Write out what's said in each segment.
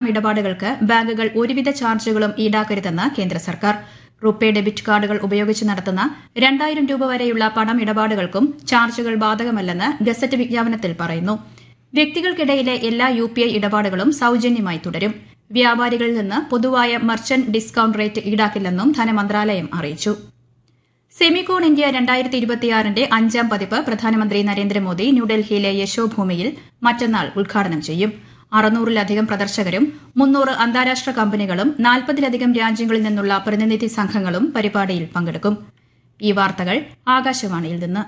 പണമിടപാടുകൾക്ക് ബാങ്കുകൾ ഒരുവിധ ചാർജുകളും ഈടാക്കരുതെന്ന് കേന്ദ്ര സർക്കാർ റുപേ ഡെബിറ്റ് കാർഡുകൾ ഉപയോഗിച്ച് നടത്തുന്ന രണ്ടായിരം രൂപ വരെയുള്ള പണമിടപാടുകൾക്കും ചാർജുകൾ ബാധകമല്ലെന്ന് ഗസറ്റ് വിജ്ഞാപനത്തിൽ പറയുന്നു വ്യക്തികൾക്കിടയിലെ എല്ലാ യു പി ഐ ഇടപാടുകളും സൌജന്യമായി തുടരും വ്യാപാരികളിൽ നിന്ന് പൊതുവായ മർച്ചന്റ് ഡിസ്കൌണ്ട് റേറ്റ് ഈടാക്കില്ലെന്നും ധനമന്ത്രാലയം അറിയിച്ചു സെമികോൺ ഇന്ത്യ രണ്ടായിരത്തി ഇരുപത്തിയാറിന്റെ അഞ്ചാം പതിപ്പ് പ്രധാനമന്ത്രി നരേന്ദ്രമോദി ന്യൂഡൽഹിയിലെ യശോഭൂമിയിൽ മറ്റന്നാൾ ഉദ്ഘാടനം ചെയ്യും അറുന്നൂറിലധികം പ്രദർശകരും മുന്നൂറ് അന്താരാഷ്ട്ര കമ്പനികളും നാൽപ്പതിലധികം രാജ്യങ്ങളിൽ നിന്നുള്ള പ്രതിനിധി സംഘങ്ങളും പരിപാടിയിൽ പങ്കെടുക്കും ഈ വാർത്തകൾ ആകാശവാണിയിൽ നിന്ന്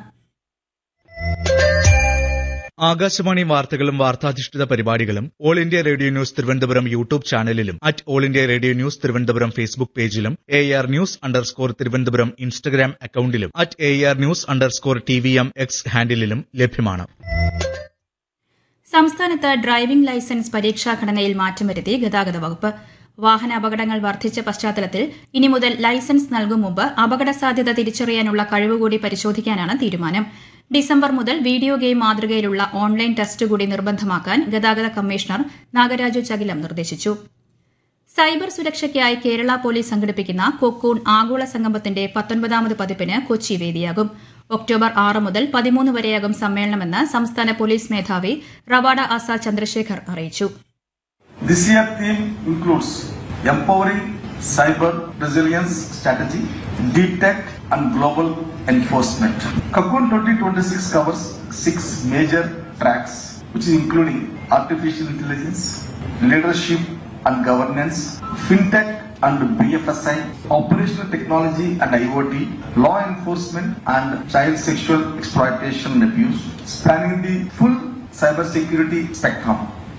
ആകാശവാണി വാർത്തകളും വാർത്താധിഷ്ഠിത പരിപാടികളും all India radio news Thiruvananthapuram YouTube ചാനലിലും at all India radio news Thiruvananthapuram Facebook പേജിലും A R news underscore Thiruvananthapuram Instagram അക്കൌണ്ടിലും at A R news underscore T V M X ഹാൻഡിലും ലഭ്യമാണ് സംസ്ഥാനത്ത് ഡ്രൈവിംഗ് ലൈസൻസ് പരീക്ഷാ ഘടനയിൽ മാറ്റം വരുത്തി ഗതാഗത വകുപ്പ് വാഹന അപകടങ്ങൾ വർദ്ധിച്ച പശ്ചാത്തലത്തിൽ ഇനി മുതൽ ലൈസൻസ് നൽകും മുമ്പ് അപകട സാധ്യത തിരിച്ചറിയാനുള്ള കഴിവുകൂടി പരിശോധിക്കാനാണ് തീരുമാനം ഡിസംബർ മുതൽ വീഡിയോ ഗെയിം മാതൃകയിലുള്ള ഓൺലൈൻ ടെസ്റ്റ് കൂടി നിർബന്ധമാക്കാൻ ഗതാഗത കമ്മീഷണർ നാഗരാജു ചകിലം നിർദ്ദേശിച്ചു സൈബർ സുരക്ഷയ്ക്കായി കേരള പോലീസ് സംഘടിപ്പിക്കുന്ന കൊക്കൂൺ ആഗോള സംഗമത്തിന്റെ പത്തൊൻപതാമത് പതിപ്പിന് കൊച്ചി വേദിയാകും ഒക്ടോബർ ആറ് മുതൽ പതിമൂന്ന് വരെയാകും സമ്മേളനമെന്ന് സംസ്ഥാന പോലീസ് മേധാവി റവാഡ ആസാദ് ചന്ദ്രശേഖർ അറിയിച്ചു This year theme includes empowering cyber resilience strategy, deep tech and global enforcement. Cocoon 2026 covers six major tracks, which is including artificial intelligence, leadership and governance, fintech and BFSI, operational technology and IoT, law enforcement and child sexual exploitation and abuse, spanning the full cybersecurity spectrum.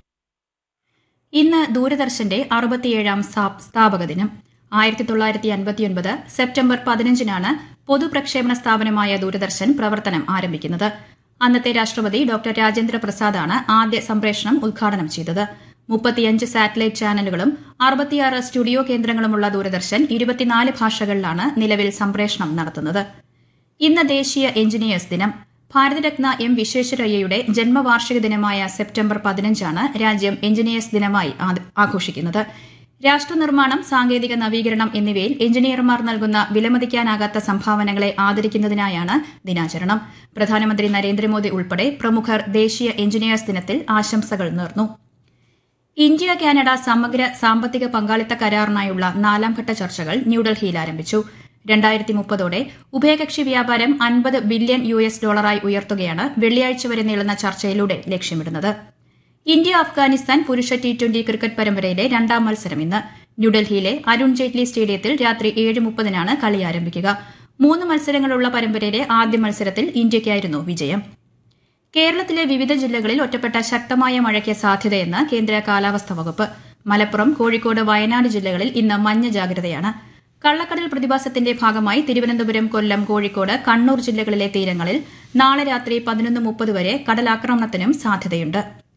ഇന്ന് ദൂരദർശന്റെ അറുപത്തിയേഴാം സ്ഥാ- സ്ഥാപക ദിനം ആയിരത്തി തൊള്ളായിരത്തി അൻപത്തിയൊൻപത് September പതിനഞ്ചിനാണ് പൊതുപ്രക്ഷേപണ സ്ഥാപനമായ ദൂരദർശൻ പ്രവർത്തനം ആരംഭിക്കുന്നത് അന്നത്തെ രാഷ്ട്രപതി ഡോക്ടർ രാജേന്ദ്ര പ്രസാദാണ് ആദ്യ സംപ്രേഷണം ഉദ്ഘാടനം ചെയ്തത് മുപ്പത്തിയഞ്ച് സാറ്റലൈറ്റ് ചാനലുകളും അറുപത്തിയാറ് സ്റ്റുഡിയോ കേന്ദ്രങ്ങളുമുള്ള ദൂരദർശൻ ഇരുപത്തിനാല് ഭാഷകളിലാണ് നിലവിൽ സംപ്രേഷണം നടത്തുന്നത് ഇന്ന് ദേശീയ എഞ്ചിനീയേഴ്സ് ദിനം ഭാരതരത്ന എം വിശ്വേശ്വരയ്യയുടെ ജന്മവാർഷിക ദിനമായ സെപ്റ്റംബർ പതിനഞ്ചാണ് രാജ്യം എഞ്ചിനീയേഴ്സ് ദിനമായി ആ- ആഘോഷിക്കുന്നത് രാഷ്ട്രനിർമ്മാണം സാങ്കേതിക നവീകരണം എന്നിവയിൽ എഞ്ചിനീയർമാർ നൽകുന്ന വിലമതിക്കാനാകാത്ത സംഭാവനകളെ ആദരിക്കുന്നതിനായാണ് ദിനാചരണം പ്രധാനമന്ത്രി നരേന്ദ്രമോദി ഉൾപ്പെടെ പ്രമുഖർ ദേശീയ എഞ്ചിനീയേഴ്സ് ദിനത്തിൽ ആശംസകൾ നേർന്നു ഇന്ത്യ കാനഡ സമഗ്ര സാമ്പത്തിക പങ്കാളിത്ത കരാറിനായുള്ള നാലാംഘട്ട ചർച്ചകൾ ന്യൂഡൽഹിയിൽ ആരംഭിച്ചു രണ്ടായിരത്തി മുപ്പതോടെ ഉഭയകക്ഷി വ്യാപാരം അൻപത് ബില്യൺ യു എസ് ഡോളറായി ഉയർത്തുകയാണ് വെള്ളിയാഴ്ച വരെ നീളുന്ന ചർച്ചയിലൂടെ ലക്ഷ്യമിടുന്നത് ഇന്ത്യ അഫ്ഗാനിസ്ഥാൻ പുരുഷ ടി ട്വന്റി ക്രിക്കറ്റ് പരമ്പരയിലെ രണ്ടാം മത്സരം ഇന്ന് ന്യൂഡൽഹിയിലെ അരുൺ ജെയ്റ്റ്ലി സ്റ്റേഡിയത്തിൽ രാത്രി ഏഴ് മുപ്പതിനാണ് കളി ആരംഭിക്കുക മൂന്ന് മത്സരങ്ങളുള്ള പരമ്പരയിലെ ആദ്യ മത്സരത്തിൽ ഇന്ത്യയ്ക്കായിരുന്നു വിജയം കേരളത്തിലെ വിവിധ ജില്ലകളിൽ ഒറ്റപ്പെട്ട ശക്തമായ മഴയ്ക്ക് സാധ്യതയെന്ന് കേന്ദ്ര കാലാവസ്ഥാ വകുപ്പ് മലപ്പുറം കോഴിക്കോട് വയനാട് ജില്ലകളിൽ ഇന്ന് മഞ്ഞ ജാഗ്രതയാണ് കള്ളക്കടൽ പ്രതിഭാസത്തിന്റെ ഭാഗമായി തിരുവനന്തപുരം കൊല്ലം കോഴിക്കോട് കണ്ണൂർ ജില്ലകളിലെ തീരങ്ങളിൽ നാളെ രാത്രി പതിനൊന്ന് മുപ്പത് വരെ കടലാക്രമണത്തിനും സാധ്യതയുണ്ട്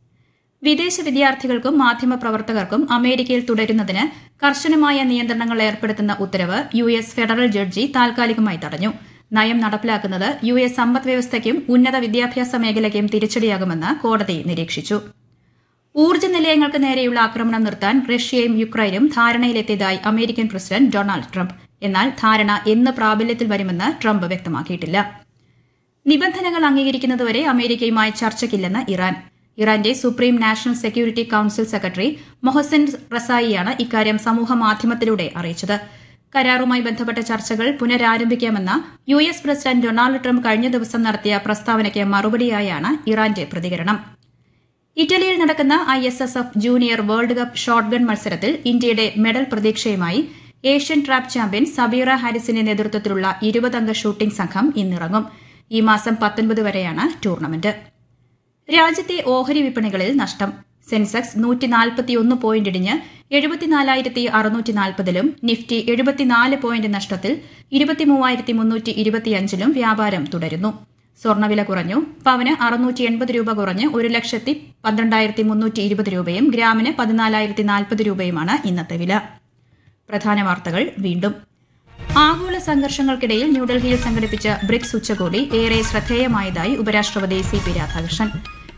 വിദേശ വിദ്യാർത്ഥികൾക്കും മാധ്യമപ്രവർത്തകർക്കും അമേരിക്കയിൽ തുടരുന്നതിന് കർശനമായ നിയന്ത്രണങ്ങൾ ഏർപ്പെടുത്തുന്ന ഉത്തരവ് യു എസ് ഫെഡറൽ ജഡ്ജി താൽക്കാലികമായി തടഞ്ഞു നയം നടപ്പിലാക്കുന്നത് യു എസ് സമ്പദ് വ്യവസ്ഥയ്ക്കും ഉന്നത വിദ്യാഭ്യാസ മേഖലയ്ക്കും തിരിച്ചടിയാകുമെന്ന് കോടതി നിരീക്ഷിച്ചു ഊർജ്ജ നിലയങ്ങൾക്ക് നേരെയുള്ള ആക്രമണം നിർത്താൻ റഷ്യയും യുക്രൈനും ധാരണയിലെത്തിയതായി അമേരിക്കൻ പ്രസിഡന്റ് ഡൊണാൾഡ് ട്രംപ് എന്നാൽ ധാരണ എന്ന് പ്രാബല്യത്തിൽ വരുമെന്ന് ട്രംപ് വ്യക്തമാക്കിയിട്ടില്ല നിബന്ധനകൾ അംഗീകരിക്കുന്നതുവരെ അമേരിക്കയുമായി ചർച്ചയ്ക്കില്ലെന്ന് ഇറാൻ ഇറാന്റെ supreme national security council secretary Mohsen റസായിയാണ് ഇക്കാര്യം സമൂഹ മാധ്യമത്തിലൂടെ അറിയിച്ചത് കരാറുമായി ബന്ധപ്പെട്ട ചർച്ചകൾ പുനരാരംഭിക്കാമെന്ന U S president Donald Trump കഴിഞ്ഞ ദിവസം നടത്തിയ പ്രസ്താവനയ്ക്ക് മറുപടിയായാണ് ഇറാന്റെ പ്രതികരണം ഇറ്റലിയിൽ നടക്കുന്ന I S S F junior world cup shotgun മത്സരത്തിൽ ഇന്ത്യയുടെ മെഡൽ പ്രതീക്ഷയുമായി ഏഷ്യൻ ട്രാപ്പ് ചാമ്പ്യൻ സബീറ ഹാരിസിന്റെ നേതൃത്വത്തിലുള്ള ഇരുപതംഗ ഷൂട്ടിംഗ് സംഘം ഇന്നിറങ്ങും ഈ മാസം പത്തൊൻപത് വരെയാണ് ടൂർണമെന്റ് രാജ്യത്തെ ഓഹരി വിപണികളിൽ നഷ്ടം സെൻസെക്സ് നൂറ്റി നാൽപ്പത്തിയൊന്ന് പോയിന്റ് ഇടിഞ്ഞ് എഴുപത്തിനാലായിരത്തി അറുന്നൂറ്റി നാൽപ്പതിലും നിഫ്റ്റി എഴുപത്തിനാല് പോയിന്റ് നഷ്ടത്തിൽ ഇരുപത്തിമൂവായിരത്തി മുന്നൂറ്റി ഇരുപത്തിയഞ്ചിലും വ്യാപാരം തുടരുന്നു സ്വർണ്ണവില കുറഞ്ഞു പവന് അറുന്നൂറ്റി എൺപത് രൂപ കുറഞ്ഞ് ഒരു ലക്ഷത്തി പന്ത്രണ്ടായിരത്തി മുന്നൂറ്റി ഇരുപത് രൂപയും ഗ്രാമിന് പതിനാലായിരത്തി നാൽപ്പത് രൂപയുമാണ് ഇന്നത്തെ വില പ്രധാന വാർത്തകൾ വീണ്ടും ആഗോള സംഘർഷങ്ങൾക്കിടയിൽ ന്യൂഡൽഹിയിൽ സംഘടിപ്പിച്ച ബ്രിക്സ് ഉച്ചകോടി ഏറെ ശ്രദ്ധേയമായതായി ഉപരാഷ്ട്രപതി സി പി രാധാകൃഷ്ണൻ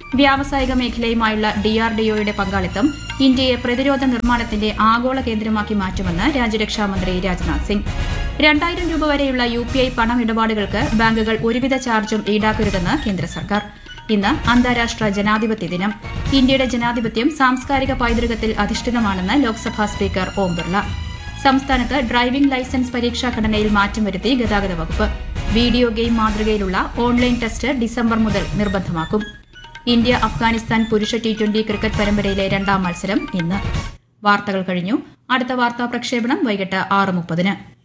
വ്യാവസായിക മേഖലയുമായുള്ള ഡിആർഡിഒയുടെ പങ്കാളിത്തം ഇന്ത്യയെ പ്രതിരോധ നിർമ്മാണത്തിന്റെ ആഗോള കേന്ദ്രമാക്കി മാറ്റുമെന്ന് രാജ്യരക്ഷാമന്ത്രി രാജ്നാഥ് സിംഗ് രണ്ടായിരം രൂപ വരെയുള്ള യു പി ഐ പണമിടപാടുകൾക്ക് ബാങ്കുകൾ ഒരുവിധ ചാർജും ഈടാക്കരുതെന്ന് കേന്ദ്ര സർക്കാർ ഇന്ന് അന്താരാഷ്ട്ര ജനാധിപത്യ ദിനം ഇന്ത്യയുടെ ജനാധിപത്യം സാംസ്കാരിക പൈതൃകത്തിൽ അധിഷ്ഠിതമാണെന്ന് ലോക്സഭാ സ്പീക്കർ ഓം ബിർള സംസ്ഥാനത്ത് ഡ്രൈവിംഗ് ലൈസൻസ് പരീക്ഷാ ഘടനയിൽ മാറ്റം വരുത്തി ഗതാഗത വകുപ്പ് വീഡിയോ ഗെയിം മാതൃകയിലുള്ള ഓൺലൈൻ ടെസ്റ്റ് ഡിസംബർ മുതൽ നിർബന്ധമാക്കും ഇന്ത്യ അഫ്ഗാനിസ്ഥാൻ പുരുഷ ടി ട്വന്റി ക്രിക്കറ്റ് പരമ്പരയിലെ രണ്ടാം മത്സരം ഇന്ന് വാർത്തകൾ കഴിഞ്ഞു അടുത്ത വാർത്താ പ്രക്ഷേപണം വൈകിട്ട് ആറ് മുപ്പതിന്